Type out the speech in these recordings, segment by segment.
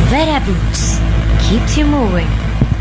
Vera Boots keeps you moving.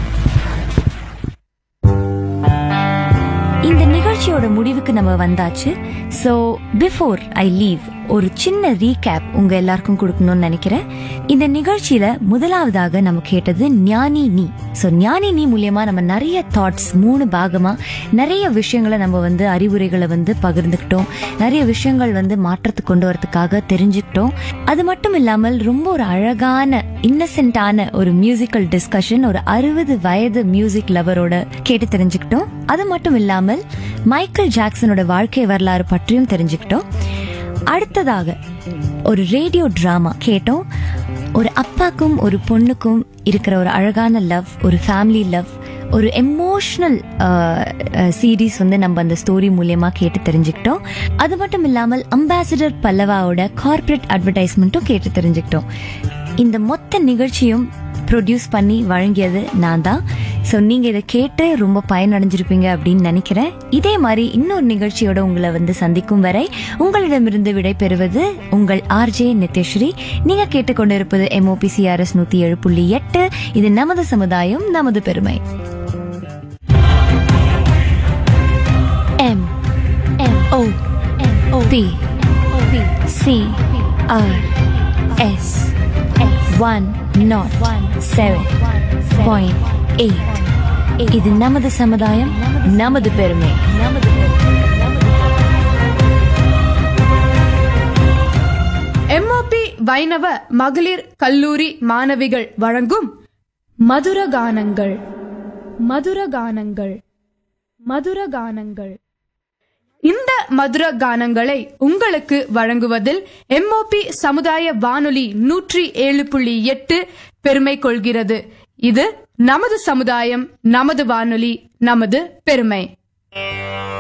இந்த நிகழ்ச்சியோட முடிவுக்கு நம்ம வந்தாச்சு ஸோ பிஃபோர் ஐ லீவ் ஒரு சின்ன ரீகேப் உங்க எல்லாருக்கும் கொடுக்கணும்னு நினைக்கிறேன் இந்த நிகழ்ச்சியில முதலாவதாக நம்ம கேட்டது ஞானி நீ ஸோ ஞானி நீ மூலியமா நம்ம நிறைய தாட்ஸ் மூணு பாகமா நிறைய விஷயங்களை நம்ம வந்து அறிவுரைகளை வந்து பகிர்ந்துக்கிட்டோம் நிறைய விஷயங்கள் வந்து மாற்றத்துக்கு கொண்டு வரதுக்காக தெரிஞ்சுக்கிட்டோம் அது மட்டும் இல்லாமல் ரொம்ப ஒரு அழகான இன்னசென்ட்டான ஒரு மியூசிக்கல் டிஸ்கஷன் ஒரு அறுபது வயது மியூசிக் லவரோட கேட்டு தெரிஞ்சுக்கிட்டோம் அது மட்டும் இல்லாமல் மைக்கேல் ஜாக்சனோட வாழ்க்கை வரலாறு பற்றியும் தெரிஞ்சுக்கிட்டோம் அடுத்ததாக ஒரு ரேடியோ டிராமா கேட்டோம் ஒரு அப்பாக்கும் ஒரு பொண்ணுக்கும் இருக்கிற ஒரு அழகான லவ் ஒரு ஃபேமிலி லவ் ஒரு எமோஷ்னல் சீரீஸ் வந்து நம்ம அந்த ஸ்டோரி மூலியமா கேட்டு தெரிஞ்சுக்கிட்டோம் அது மட்டும் இல்லாமல் அம்பாசிடர் பல்லவாவோட கார்ப்பரேட் அட்வர்டைஸ்மெண்ட்டும் கேட்டு தெரிஞ்சுக்கிட்டோம் இந்த மொத்த நிகழ்ச்சியும் ப்ரொடியூஸ் பண்ணி வழங்கியது நான் தான் ஸோ நீங்கள் இதை கேட்டு ரொம்ப பயனடைஞ்சிருப்பீங்க அப்படின்னு நினைக்கிறேன் இதே மாதிரி இன்னொரு நிகழ்ச்சியோட உங்களை வந்து சந்திக்கும் வரை உங்களிடமிருந்து விடை பெறுவது உங்கள் ஆர்ஜே நித்யஸ்ரீ நீங்கள் கேட்டுக்கொண்டிருப்பது எம்ஓபிசிஆர்எஸ் நூற்றி ஏழு புள்ளி எட்டு இது நமது சமுதாயம் நமது பெருமை M M O O P C R S one nought seven point eight இது நமது சமுதாயம் நமது பெருமை நமது எம்ஓபி வைணவ மகளிர் கல்லூரி மாணவிகள் வழங்கும் மதுர கானங்கள் மதுர கானங்கள் மதுர கானங்கள் இந்த மதுர கானங்களை உங்களுக்கு வழங்குவதில் எம்ஓபி சமுதாய வானொலி நூற்றி ஏழு புள்ளி எட்டு பெருமை கொள்கிறது இது நமது சமுதாயம் நமது வானொலி நமது பெருமை